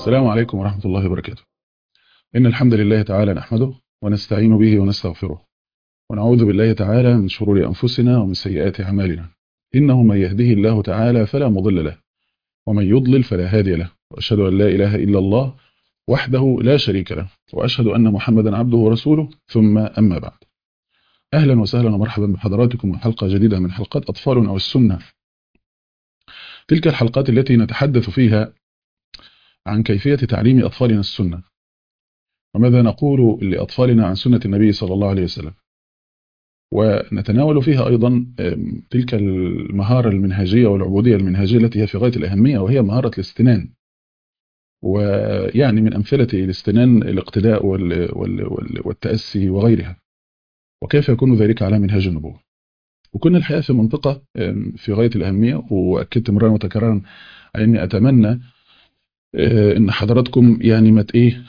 السلام عليكم ورحمة الله وبركاته إن الحمد لله تعالى نحمده ونستعين به ونستغفره ونعوذ بالله تعالى من شرور أنفسنا ومن سيئات أعمالنا إنه من يهده الله تعالى فلا مضل له ومن يضلل فلا هادي له وأشهد أن لا إله إلا الله وحده لا شريك له وأشهد أن محمدا عبده ورسوله ثم أما بعد أهلا وسهلا ومرحبا بحضراتكم حلقة جديدة من حلقات أطفالنا والسنة تلك الحلقات التي نتحدث فيها عن كيفية تعليم أطفالنا السنة وماذا نقول لأطفالنا عن سنة النبي صلى الله عليه وسلم ونتناول فيها أيضا تلك المهارة المنهجية والعبودية المنهجية التي هي في غاية الأهمية وهي مهارة الاستنان ويعني من أمثلة الاستنان الاقتداء والتأسي وغيرها وكيف يكون ذلك على منهج النبوة وكنا الحقيقة في منطقة في غاية الأهمية وأكدت مرارا وتكرارا أني أتمنى ان حضراتكم يعني ما ايه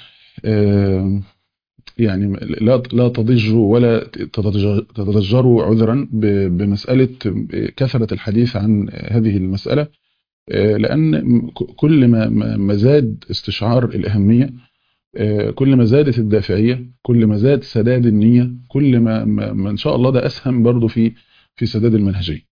يعني لا لا تضجوا ولا تتضجروا عذرا بمساله كثره الحديث عن هذه المساله لان كل ما ما زاد استشعار الاهميه كل ما زادت الدافعيه كل ما زاد سداد النيه كل ما, ما ان شاء الله ده اسهم برضه في في سداد المنهجيه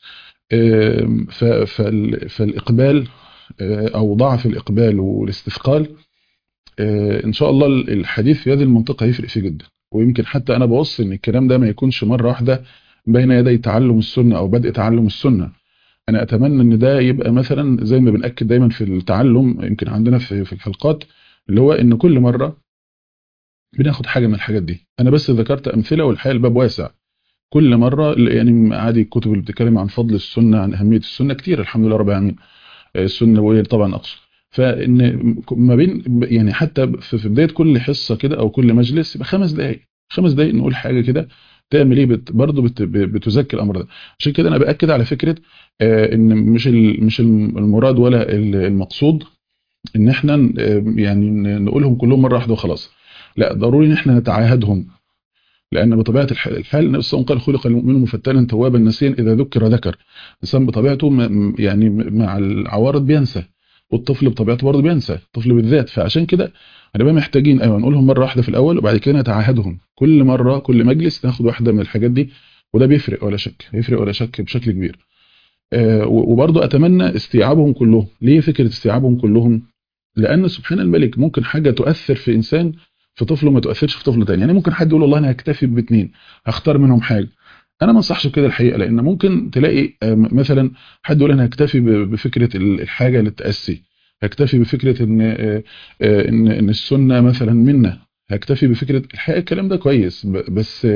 فالاقبال او ضعف الاقبال والاستثقال ان شاء الله الحديث في هذه المنطقه هيفرق فيه جدا ويمكن حتى انا بوصي ان الكلام ده ما يكونش مره واحده بين يدي تعلم السنه او بدء تعلم السنه انا اتمنى ان ده يبقى مثلا زي ما بناكد دايما في التعلم يمكن عندنا في في الحلقات اللي هو ان كل مره بناخد حاجه من الحاجات دي انا بس ذكرت امثله والحقيقه الباب واسع كل مره يعني عادي الكتب اللي بتتكلم عن فضل السنه عن اهميه السنه كتير الحمد لله رب العالمين السنه النبويه طبعا اقصد فان ما بين يعني حتى في بدايه كل حصه كده او كل مجلس يبقى خمس دقائق خمس دقائق نقول حاجه كده تعمل ايه بت برضه بت بتزكي الامر ده عشان كده انا باكد على فكره آه ان مش مش المراد ولا المقصود ان احنا يعني نقولهم كلهم مره واحده وخلاص لا ضروري ان احنا نتعاهدهم لان بطبيعه الحال النبي صلى الله عليه وسلم قال خلق المؤمن مفتنا توابا نسيا اذا ذكر ذكر الانسان بطبيعته يعني مع العوارض بينسى والطفل بطبيعته برضه بينسى الطفل بالذات فعشان كده هنبقى محتاجين ايوه نقولهم مره واحده في الاول وبعد كده نتعاهدهم كل مره كل مجلس ناخد واحده من الحاجات دي وده بيفرق ولا شك هيفرق ولا شك بشكل كبير آه وبرضه اتمنى استيعابهم كلهم ليه فكره استيعابهم كلهم لان سبحان الملك ممكن حاجه تؤثر في انسان في طفل وما تؤثرش في طفل تاني يعني ممكن حد يقول والله انا هكتفي باثنين هختار منهم حاجه انا ما انصحش بكده الحقيقه لان ممكن تلاقي مثلا حد يقول انا هكتفي بفكره الحاجه للتاسي هكتفي بفكره ان ان ان السنه مثلا منا هكتفي بفكره الحقيقه الكلام ده كويس بس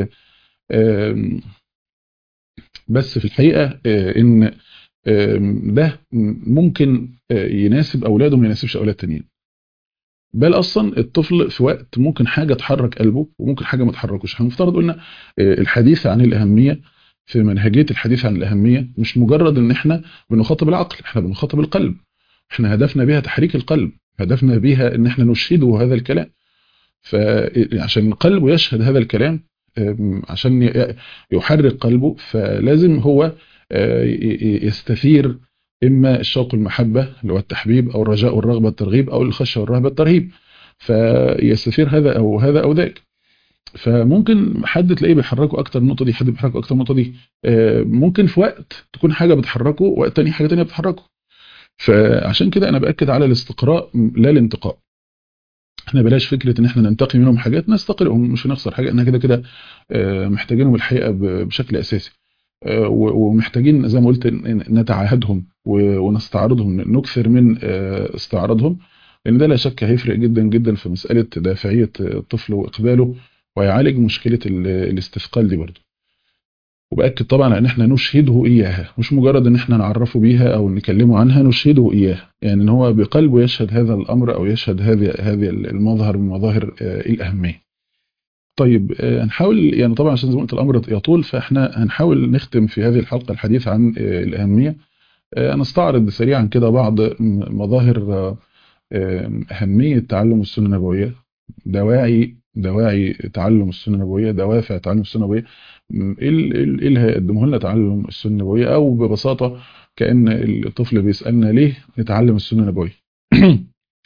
بس في الحقيقه ان ده ممكن يناسب اولاده وما يناسبش اولاد تانيين بل اصلا الطفل في وقت ممكن حاجه تحرك قلبه وممكن حاجه ما تحركوش احنا مفترض قلنا الحديث عن الاهميه في منهجيه الحديث عن الاهميه مش مجرد ان احنا بنخاطب العقل احنا بنخاطب القلب احنا هدفنا بها تحريك القلب هدفنا بها ان احنا نشهده هذا الكلام فعشان قلبه يشهد هذا الكلام عشان يحرك قلبه فلازم هو يستثير إما الشوق المحبة اللي هو التحبيب أو الرجاء والرغبة الترغيب أو الخشية والرهبة الترهيب فيستثير هذا أو هذا أو ذاك فممكن حد تلاقيه بيحركه أكتر النقطة دي حد بيحركه أكتر النقطة دي ممكن في وقت تكون حاجة بتحركه وقت تاني حاجة تانية بتحركه فعشان كده أنا بأكد على الاستقراء لا الانتقاء احنا بلاش فكرة ان احنا ننتقي منهم حاجات نستقرئهم مش هنخسر حاجة احنا كده كده محتاجينهم الحقيقة بشكل أساسي ومحتاجين زي ما قلت نتعاهدهم ونستعرضهم نكثر من استعراضهم لان ده لا شك هيفرق جدا جدا في مساله دافعيه الطفل واقباله ويعالج مشكله الاستثقال دي برضه وباكد طبعا ان احنا نشهده اياها مش مجرد ان احنا نعرفه بيها او نكلمه عنها نشهده اياها يعني ان هو بقلبه يشهد هذا الامر او يشهد هذه هذه المظهر من مظاهر الاهميه طيب هنحاول يعني طبعا عشان زي ما قلت الامر يطول فاحنا هنحاول نختم في هذه الحلقه الحديث عن الاهميه نستعرض سريعا كده بعض مظاهر اهميه تعلم السنه النبويه دواعي دواعي تعلم السنه النبويه دوافع تعلم السنه النبويه ايه اللي هيقدمه لنا تعلم السنه النبويه او ببساطه كان الطفل بيسالنا ليه نتعلم السنه النبويه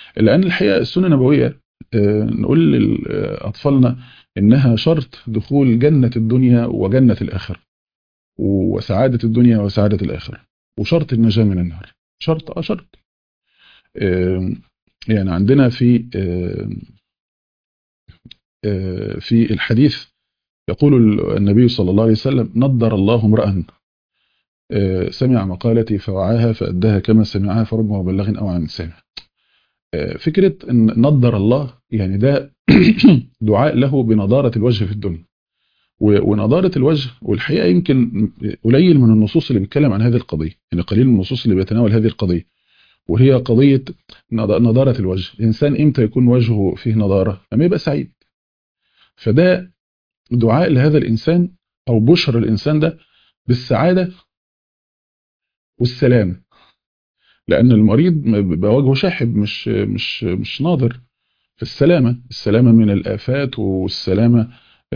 لان الحقيقه السنه النبويه نقول لاطفالنا انها شرط دخول جنه الدنيا وجنه الاخره وسعاده الدنيا وسعاده الاخره وشرط النجاه من النار شرط اه شرط يعني عندنا في في الحديث يقول النبي صلى الله عليه وسلم نضر الله امرأ سمع مقالتي فوعاها فأداها كما سمعها فرب مبلغ أو عن سامع فكرة أن نضر الله يعني ده دعاء له بنضارة الوجه في الدنيا ونضارة الوجه والحقيقة يمكن قليل من النصوص اللي بيتكلم عن هذه القضية يعني قليل من النصوص اللي بيتناول هذه القضية وهي قضية نضارة الوجه الإنسان إمتى يكون وجهه فيه نضارة لما يبقى سعيد فده دعاء لهذا الإنسان أو بشر الإنسان ده بالسعادة والسلام لأن المريض بيبقى وجهه شاحب مش مش مش ناظر في السلامة السلامة من الآفات والسلامة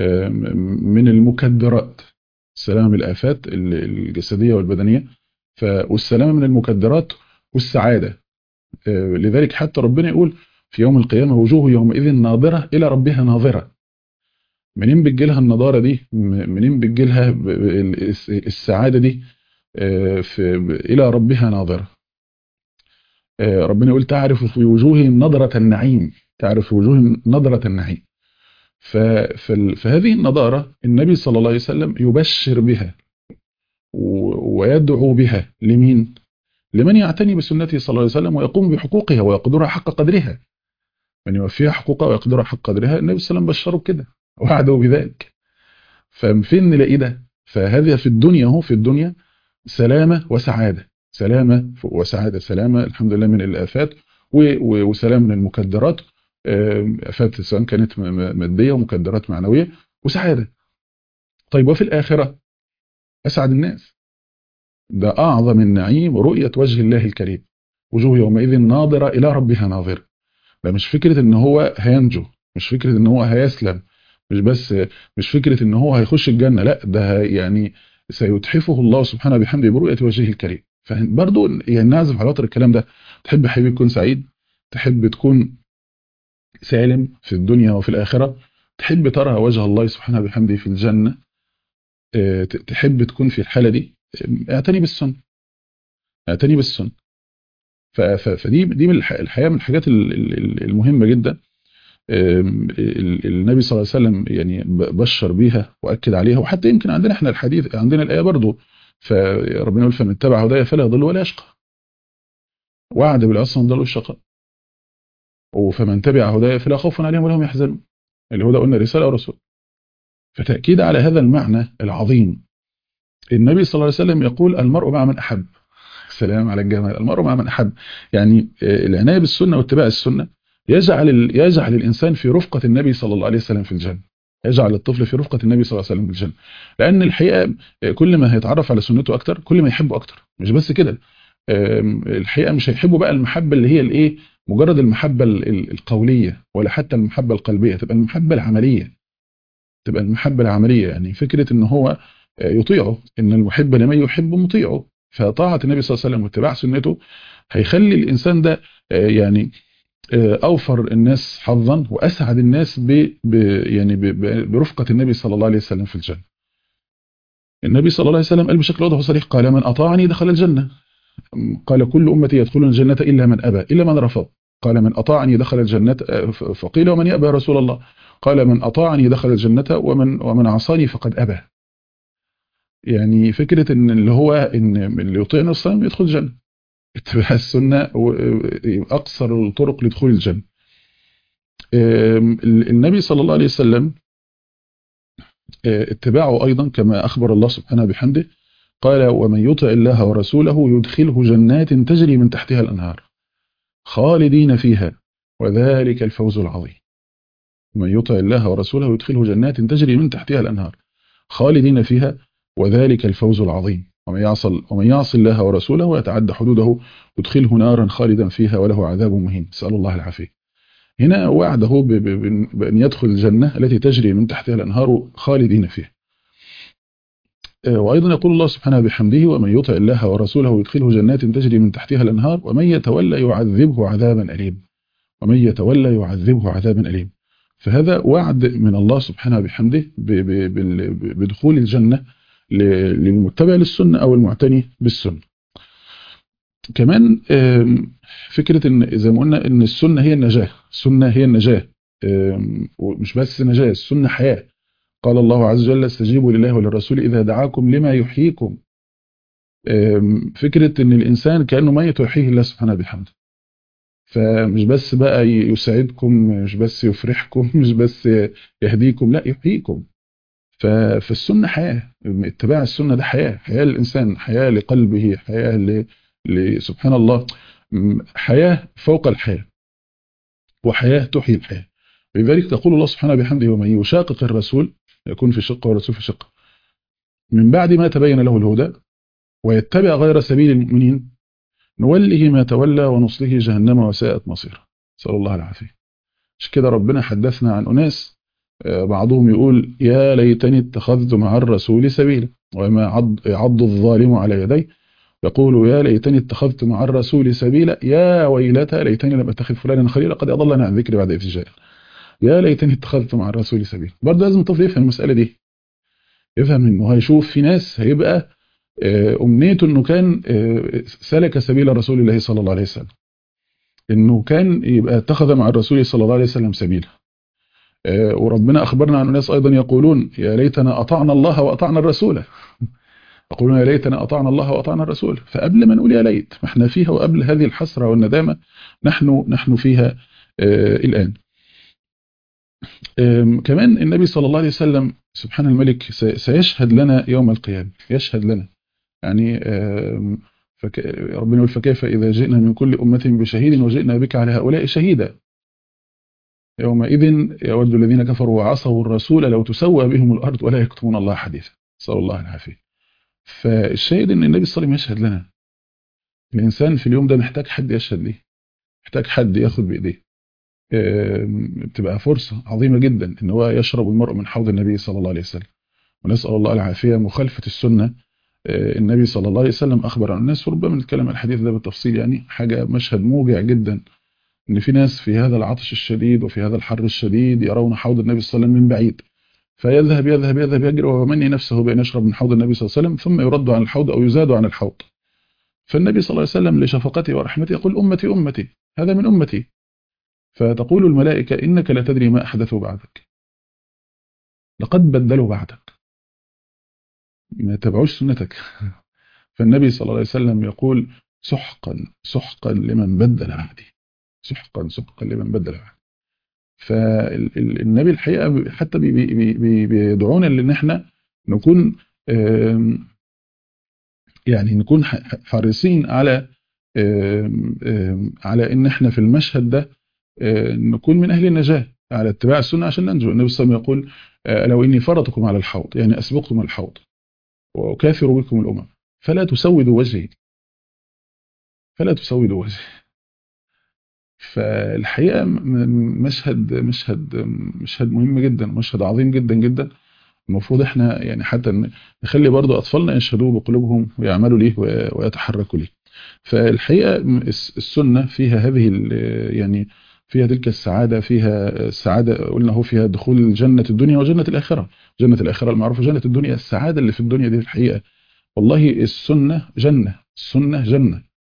من المكدرات السلامة من الآفات الجسدية والبدنية والسلامة من المكدرات والسعادة لذلك حتى ربنا يقول في يوم القيامة وجوه يومئذ ناظرة إلى ربها ناظرة منين بتجيلها النضارة دي منين بتجيلها السعادة دي في إلى ربها ناظرة ربنا يقول تعرف في وجوههم نظرة النعيم تعرف في وجوههم نظرة النعيم فهذه النضارة النبي صلى الله عليه وسلم يبشر بها ويدعو بها لمين لمن يعتني بسنته صلى الله عليه وسلم ويقوم بحقوقها ويقدرها حق قدرها من يوفيها حقوقها ويقدرها حق قدرها النبي صلى الله عليه وسلم بشره بكده وعده بذلك ففين نلاقي ده فهذا في الدنيا هو في الدنيا سلامة وسعادة سلامة وسعادة سلامة الحمد لله من الآفات وسلام من المكدرات آفات سواء كانت مادية ومكدرات معنوية وسعادة طيب وفي الآخرة أسعد الناس ده أعظم النعيم رؤية وجه الله الكريم وجوه يومئذ ناظرة إلى ربها ناظرة ده مش فكرة ان هو هينجو مش فكرة ان هو هيسلم مش بس مش فكرة ان هو هيخش الجنة لا ده يعني سيتحفه الله سبحانه بحمده برؤية وجهه الكريم فبرضه يعني نعزف على وتر الكلام ده تحب حبيبي تكون سعيد تحب تكون سالم في الدنيا وفي الآخرة تحب ترى وجه الله سبحانه بحمده في الجنة تحب تكون في الحالة دي اعتني بالسنة اعتني بالسنة فدي دي من الحقيقة من الحاجات المهمة جدا النبي صلى الله عليه وسلم يعني بشر بيها واكد عليها وحتى يمكن عندنا احنا الحديث عندنا الايه برضه فربنا يقول فمن اتبع هدايا فلا يضل ولا يشقى وعد بالعصر من ضل الشقاء وفمن تبع هدايا فلا خوف عليهم ولا هم يحزنون الهدى قلنا رساله ورسول فتاكيد على هذا المعنى العظيم النبي صلى الله عليه وسلم يقول المرء مع من احب السلام على الجمال المرء مع من احب يعني العنايه بالسنه واتباع السنه يجعل يجعل الإنسان في رفقة النبي صلى الله عليه وسلم في الجنة يجعل الطفل في رفقة النبي صلى الله عليه وسلم في الجنة لأن الحقيقة كل ما هيتعرف على سنته أكتر كل ما يحبه أكتر مش بس كده الحقيقة مش هيحبه بقى المحبة اللي هي الإيه مجرد المحبة القولية ولا حتى المحبة القلبية تبقى المحبة العملية تبقى المحبة العملية يعني فكرة إن هو يطيعه إن المحب لمن يحب مطيعه فطاعة النبي صلى الله عليه وسلم واتباع سنته هيخلي الإنسان ده يعني أوفر الناس حظا وأسعد الناس ب ب يعني ب برفقة النبي صلى الله عليه وسلم في الجنة النبي صلى الله عليه وسلم قال بشكل واضح وصريح قال من أطاعني دخل الجنة قال كل أمتي يدخلون الجنة إلا من أبى إلا من رفض قال من أطاعني دخل الجنة فقيل ومن يأبى رسول الله قال من أطاعني دخل الجنة ومن ومن عصاني فقد أبى يعني فكرة ان اللي هو ان اللي يطيعنا الصلاة يدخل الجنة اتباع السنة أقصر الطرق لدخول الجنة النبي صلى الله عليه وسلم اتباعه أيضا كما أخبر الله سبحانه بحمده قال ومن يطع الله ورسوله يدخله جنات تجري من تحتها الأنهار خالدين فيها وذلك الفوز العظيم من يطع الله ورسوله يدخله جنات تجري من تحتها الأنهار خالدين فيها وذلك الفوز العظيم ومن يعصي ومن يعص الله ورسوله ويتعدى حدوده يدخله نارا خالدا فيها وله عذاب مهين نسال الله العافيه هنا وعده بأن يدخل الجنة التي تجري من تحتها الأنهار خالدين فيها وأيضا يقول الله سبحانه بحمده ومن يطع الله ورسوله يدخله جنات تجري من تحتها الأنهار ومن يتولى يعذبه عذابا أليم ومن يتولى يعذبه عذابا أليم فهذا وعد من الله سبحانه بحمده بدخول الجنة للمتبع للسنة أو المعتني بالسنة كمان فكرة ان زي ما قلنا ان السنة هي النجاة السنة هي النجاة ومش بس نجاة السنة حياة قال الله عز وجل استجيبوا لله وللرسول إذا دعاكم لما يحييكم فكرة ان الإنسان كأنه ميت يحييه الله سبحانه بحمده فمش بس بقى يسعدكم مش بس يفرحكم مش بس يهديكم لا يحييكم فالسنة حياة اتباع السنة ده حياة حياة للإنسان حياة لقلبه حياة سبحان الله حياة فوق الحياة وحياة تحيي الحياة لذلك تقول الله سبحانه بحمده ومن يشاقق الرسول يكون في شق والرسول في شق من بعد ما تبين له الهدى ويتبع غير سبيل المؤمنين نوله ما تولى ونصله جهنم وساءت مصيره صلى الله العافية مش كده ربنا حدثنا عن أناس بعضهم يقول يا ليتني اتخذت مع الرسول سبيلا وما عض, عض الظالم على يديه يقول يا ليتني اتخذت مع الرسول سبيلا يا ويلتى ليتني لم اتخذ فلانا خليلا قد اضلني عن ذكري بعد اذ جاء يا ليتني اتخذت مع الرسول سبيلا برضه لازم الطفل يفهم المساله دي يفهم انه هيشوف في ناس هيبقى امنيته انه كان سلك سبيل رسول الله صلى الله عليه وسلم انه كان يبقى اتخذ مع الرسول صلى الله عليه وسلم سبيلا وربنا اخبرنا عن ناس ايضا يقولون يا ليتنا اطعنا الله واطعنا الرسول يقولون يا ليتنا أطعنا الله وأطعنا الرسول فقبل ما نقول يا ليت ما احنا فيها وقبل هذه الحسرة والندامة نحن نحن فيها آه الآن كمان النبي صلى الله عليه وسلم سبحان الملك سيشهد لنا يوم القيامة يشهد لنا يعني فك ربنا يقول فكيف إذا جئنا من كل أمة بشهيد وجئنا بك على هؤلاء شهيدا يومئذ يود الذين كفروا وعصوا الرسول لو تسوى بهم الأرض ولا يكتمون الله حديثا صلى الله العافية فالشاهد ان النبي صلى الله عليه وسلم يشهد لنا الانسان في اليوم ده محتاج حد يشهد ليه محتاج حد ياخد بايديه بتبقى فرصة عظيمة جدا ان هو يشرب المرء من حوض النبي صلى الله عليه وسلم ونسأل الله العافية مخالفة السنة النبي صلى الله عليه وسلم أخبر عن الناس وربما نتكلم عن الحديث ده بالتفصيل يعني حاجة مشهد موجع جدا ان في ناس في هذا العطش الشديد وفي هذا الحر الشديد يرون حوض النبي صلى الله عليه وسلم من بعيد فيذهب يذهب يذهب يجري ويمني نفسه بأن يشرب من حوض النبي صلى الله عليه وسلم ثم يرد عن الحوض أو يزاد عن الحوض فالنبي صلى الله عليه وسلم لشفقته ورحمته يقول أمتي أمتي هذا من أمتي فتقول الملائكة إنك لا تدري ما أحدثوا بعدك لقد بدلوا بعدك ما تبعوش سنتك فالنبي صلى الله عليه وسلم يقول سحقا سحقا لمن بدل بعدي سحقا سحقا لمن بدل بعدي فالنبي الحقيقة حتى بيدعونا لان احنا نكون يعني نكون حريصين على على ان احنا في المشهد ده نكون من اهل النجاة على اتباع السنة عشان ننجو النبي صلى الله عليه وسلم يقول لو اني فرطكم على الحوض يعني اسبقكم الحوض وكافر بكم الامم فلا تسودوا وجهي فلا تسودوا وجهي فالحقيقة مشهد مشهد مشهد مهم جدا مشهد عظيم جدا جدا المفروض احنا يعني حتى نخلي برضو أطفالنا يشهدوا بقلوبهم ويعملوا ليه ويتحركوا ليه فالحقيقة السنة فيها هذه يعني فيها تلك السعادة فيها السعادة قلنا هو فيها دخول جنة الدنيا وجنة الآخرة جنة الآخرة المعروفة جنة الدنيا السعادة اللي في الدنيا دي الحقيقة والله السنة جنة السنة جنة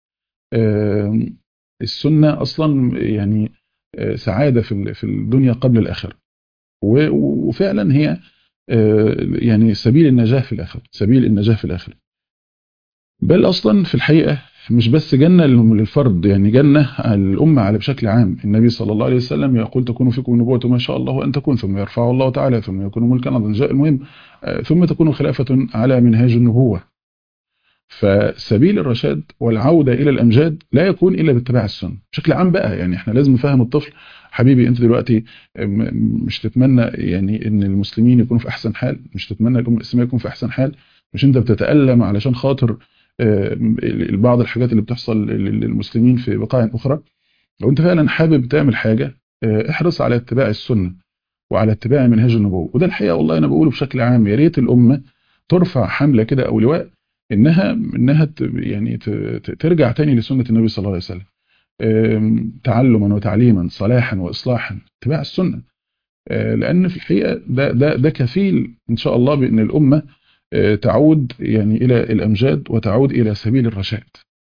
السنة أصلا يعني سعادة في في الدنيا قبل الآخرة وفعلا هي يعني سبيل النجاة في الآخرة سبيل النجاة في الآخرة بل أصلا في الحقيقة مش بس جنة للفرد يعني جنة الأمة على بشكل عام النبي صلى الله عليه وسلم يقول تكون فيكم نبوة ما شاء الله أن تكون ثم يرفع الله تعالى ثم يكون ملكا عظيما المهم ثم تكون خلافة على منهاج النبوة فسبيل الرشاد والعودة إلى الأمجاد لا يكون إلا باتباع السنة بشكل عام بقى يعني احنا لازم نفهم الطفل حبيبي انت دلوقتي مش تتمنى يعني ان المسلمين يكونوا في احسن حال مش تتمنى الامه الاسلاميه يكون في احسن حال مش انت بتتألم علشان خاطر بعض الحاجات اللي بتحصل للمسلمين في بقاع اخرى لو انت فعلا حابب تعمل حاجة احرص على اتباع السنة وعلى اتباع منهاج النبوة وده الحقيقة والله انا بقوله بشكل عام يا ريت الامة ترفع حملة كده او لواء انها انها يعني ترجع تاني لسنة النبي صلى الله عليه وسلم تعلما وتعليما صلاحا واصلاحا اتباع السنه لان في الحقيقه ده ده ده كفيل ان شاء الله بان الامه تعود يعني الى الامجاد وتعود الى سبيل الرشاد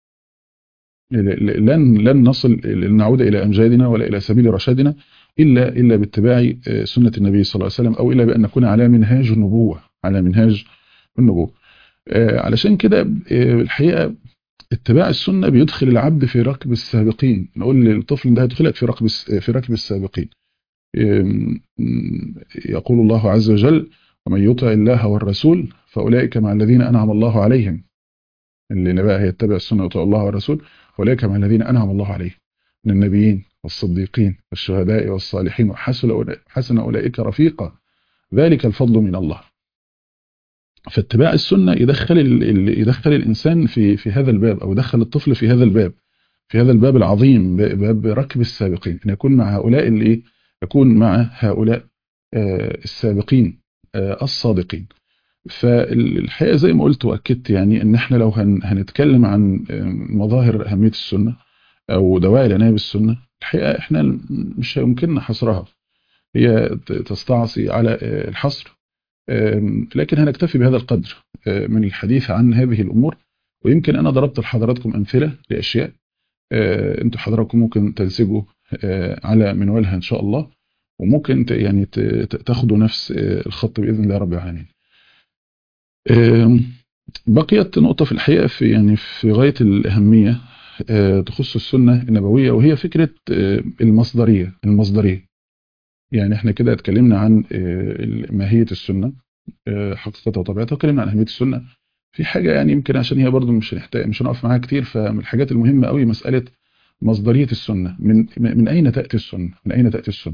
لن لن نصل لن نعود الى امجادنا ولا الى سبيل رشادنا الا الا باتباع سنه النبي صلى الله عليه وسلم او الا بان نكون على منهاج النبوه على منهاج النبوه علشان كده الحقيقه اتباع السنه بيدخل العبد في ركب السابقين نقول للطفل ده هيدخلك في ركب في ركب السابقين يقول الله عز وجل ومن يطع الله والرسول فاولئك مع الذين انعم الله عليهم اللي بقى هيتبع السنه ويطيع الله والرسول اولئك مع الذين انعم الله عليهم من النبيين والصديقين والشهداء والصالحين وحسن اولئك رفيقا ذلك الفضل من الله فاتباع السنه يدخل يدخل الانسان في في هذا الباب او يدخل الطفل في هذا الباب في هذا الباب العظيم باب ركب السابقين ان يكون مع هؤلاء اللي يكون مع هؤلاء السابقين الصادقين فالحقيقه زي ما قلت واكدت يعني ان احنا لو هنتكلم عن مظاهر اهميه السنه او دواعي العنايه بالسنه الحقيقه احنا مش يمكننا حصرها هي تستعصي على الحصر لكن هنكتفي بهذا القدر من الحديث عن هذه الامور ويمكن انا ضربت لحضراتكم امثله لاشياء انتوا حضراتكم ممكن تنسجوا على منوالها ان شاء الله وممكن يعني تاخدوا نفس الخط باذن الله رب العالمين بقيت نقطة في الحقيقة في يعني في غاية الأهمية تخص السنة النبوية وهي فكرة المصدرية المصدرية يعني احنا كده اتكلمنا عن ماهية السنة حقيقتها وطبيعتها واتكلمنا عن أهمية السنة في حاجة يعني يمكن عشان هي برضو مش هنحتاج مش هنقف معاها كتير فمن الحاجات المهمة قوي مسألة مصدرية السنة من من أين تأتي السنة من أين تأتي السنة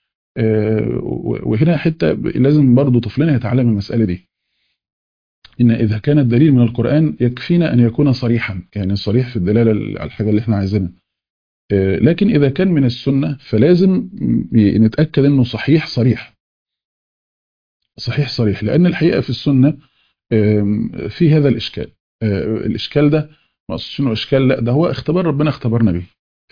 وهنا حتة لازم برضو طفلنا يتعلم المسألة دي إن إذا كان الدليل من القرآن يكفينا أن يكون صريحا يعني صريح في الدلالة على الحاجة اللي احنا عايزينها لكن إذا كان من السنة فلازم نتأكد أنه صحيح صريح صحيح صريح لأن الحقيقة في السنة في هذا الإشكال الإشكال ده ما أقصدش إنه إشكال لا ده هو اختبار ربنا اختبرنا به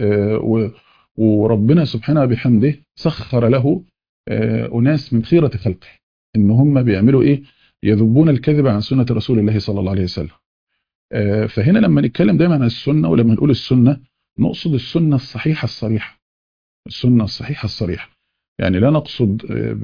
وربنا سبحانه بحمده سخر له أناس من خيرة خلقه إن هم بيعملوا إيه يذبون الكذب عن سنة رسول الله صلى الله عليه وسلم فهنا لما نتكلم دايما عن السنة ولما نقول السنة نقصد السنة الصحيحة الصريحة السنة الصحيحة الصريحة يعني لا نقصد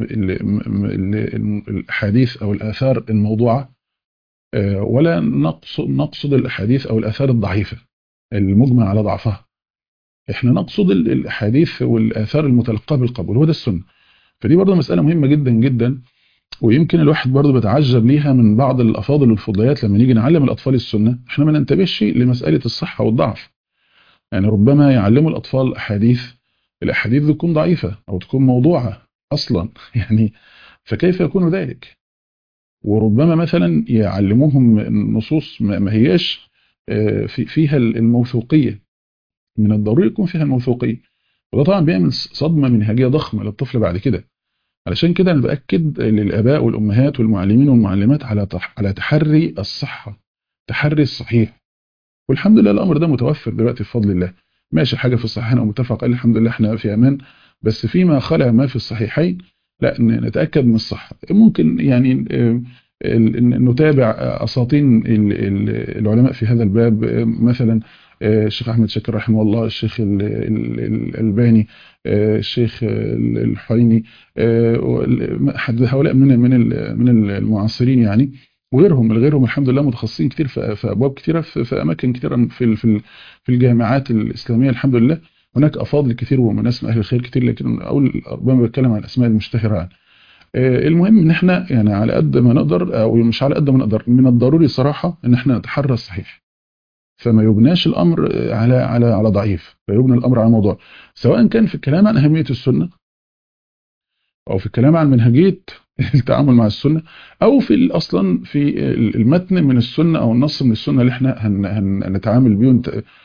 الأحاديث أو الآثار الموضوعة ولا نقصد, نقصد الأحاديث أو الآثار الضعيفة المجمع على ضعفها احنا نقصد الأحاديث والآثار المتلقاة بالقبول هو ده السنة فدي برضه مسألة مهمة جدا جدا ويمكن الواحد برضه بيتعجب ليها من بعض الافاضل والفضليات لما نيجي نعلم الاطفال السنه احنا ما ننتبهش لمساله الصحه والضعف يعني ربما يعلموا الاطفال احاديث الاحاديث دي تكون ضعيفه او تكون موضوعه اصلا يعني فكيف يكون ذلك وربما مثلا يعلموهم نصوص ما هياش في فيها الموثوقيه من الضروري يكون فيها الموثوقيه وده طبعا بيعمل صدمه منهجيه ضخمه للطفل بعد كده علشان كده انا باكد للاباء والامهات والمعلمين والمعلمات على على تحري الصحه تحري الصحيح والحمد لله الامر ده متوفر دلوقتي بفضل الله ماشي حاجه في الصحيحين او متفق عليه الحمد لله احنا في امان بس فيما خلع ما في الصحيحين لا نتاكد من الصحه ممكن يعني نتابع اساطين العلماء في هذا الباب مثلا الشيخ احمد شاكر رحمه الله الشيخ الالباني الشيخ الحويني حد هؤلاء من من من المعاصرين يعني وغيرهم غيرهم الحمد لله متخصصين كتير في ابواب كتيره في اماكن كتيره في في في الجامعات الاسلاميه الحمد لله هناك افاضل كتير وناس من اهل الخير كتير لكن اقول ربما بتكلم عن الاسماء المشتهره يعني. المهم ان احنا يعني على قد ما نقدر او مش على قد ما نقدر من الضروري صراحه ان احنا نتحرى الصحيح فما يبناش الامر على على على ضعيف فيبنى الامر على موضوع سواء كان في الكلام عن اهميه السنه او في الكلام عن منهجيه التعامل مع السنه او في اصلا في المتن من السنه او النص من السنه اللي احنا هنتعامل بيه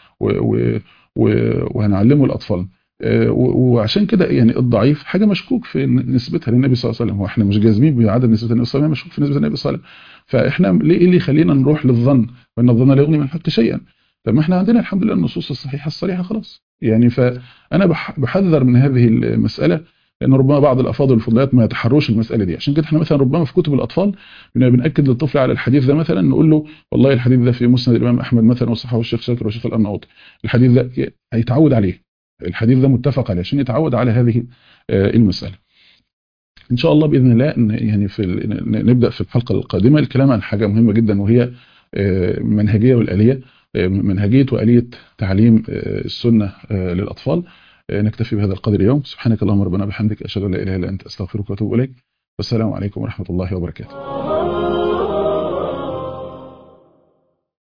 وهنعلمه الاطفال وعشان كده يعني الضعيف حاجه مشكوك في نسبتها للنبي صلى الله عليه وسلم هو احنا مش جازمين بعدد نسبه النبي صلى الله عليه وسلم مشكوك في نسبه النبي صلى الله عليه وسلم فاحنا ليه اللي يخلينا نروح للظن وان الظن لا يغني من الحق شيئا طب ما احنا عندنا الحمد لله النصوص الصحيحه الصريحه خلاص يعني فانا بح- بحذر من هذه المساله لان ربما بعض الافاضل الفضليات ما يتحروش المساله دي عشان كده احنا مثلا ربما في كتب الاطفال بن- بناكد للطفل على الحديث ده مثلا نقول له والله الحديث ده في مسند الامام احمد مثلا وصححه الشيخ شاكر والشيخ الارناؤوطي الحديث ده ي- هيتعود عليه الحديث ده متفق عليه عشان يتعود على هذه آه، المساله ان شاء الله باذن الله ن- يعني في ال- ن- نبدا في الحلقه القادمه الكلام عن حاجه مهمه جدا وهي آه، المنهجيه والاليه آه، منهجيه واليه تعليم آه، السنه آه، للاطفال آه، نكتفي بهذا القدر اليوم سبحانك اللهم ربنا بحمدك اشهد ان لا اله الا انت استغفرك واتوب اليك والسلام عليكم ورحمه الله وبركاته